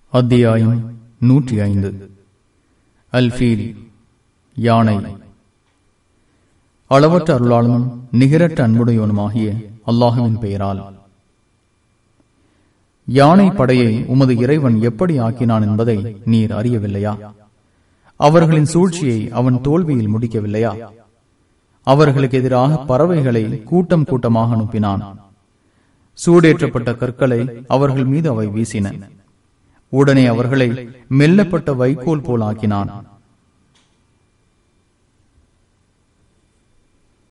அத்தியாயம் நூற்றி ஐந்து அல்பீல் யானை அளவற்ற அருளாளனும் நிகரற்ற அன்புடையவனுமாகிய அல்லாஹுவின் பெயரால் யானை படையை உமது இறைவன் எப்படி ஆக்கினான் என்பதை நீர் அறியவில்லையா அவர்களின் சூழ்ச்சியை அவன் தோல்வியில் முடிக்கவில்லையா அவர்களுக்கு எதிராக பறவைகளை கூட்டம் கூட்டமாக அனுப்பினான் சூடேற்றப்பட்ட கற்களை அவர்கள் மீது அவை வீசின உடனே அவர்களை மெல்லப்பட்ட வைக்கோல் போல் ஆக்கினான்